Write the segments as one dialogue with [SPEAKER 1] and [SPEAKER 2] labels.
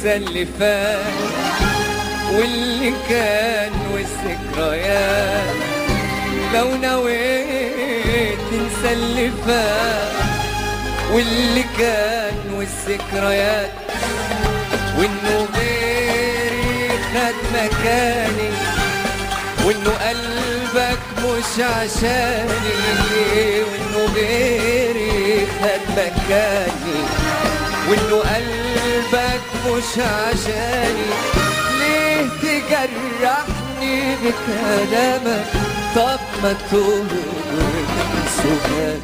[SPEAKER 1] تنسى اللي فات واللي كان والذكريات لو نويت تنسى اللي فات واللي كان والذكريات وانه غيري خد مكاني وانه قلبك مش عشاني وانه غيري خد مكاني وانه قلبك مش عشاني ليه تجرحني بكلامك طب ما تقول سبحان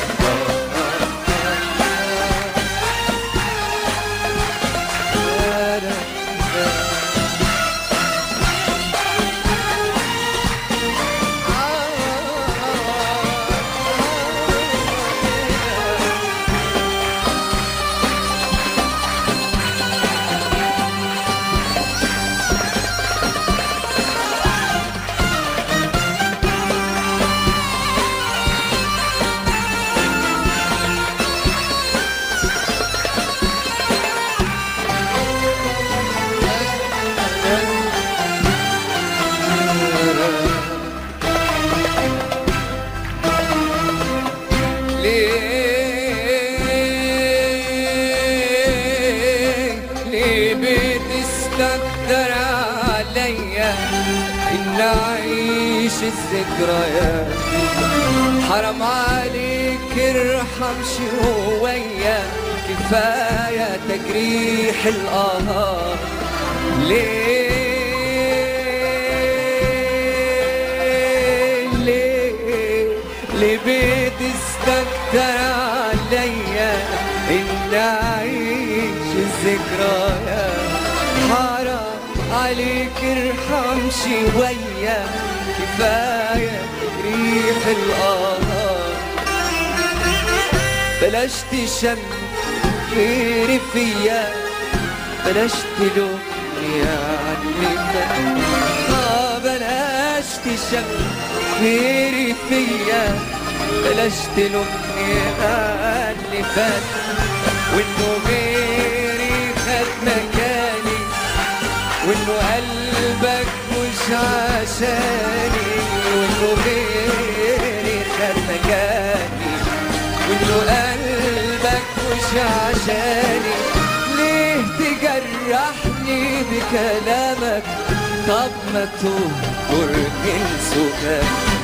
[SPEAKER 1] ليه ليه بتستكتر عليا ان اعيش الذكريات حرام عليك ارحم شوية كفاية تجريح القهار ليه ليه ليه بتستكتر عليا ان اعيش الذكريات حرام عليك ارحم شوية كفاية ريح القهار بلاش تشم غيري فيا بلاش تلومني عني آه بلاش تشم غيري فيا بلاش تلومني عني فات وانه غيري خد مكاني وانه قلبك مش عشاني وانه غيري خد مكاني وانه قلبك مش عشاني ليه تجرحني بكلامك طب ما تهجر من سكاني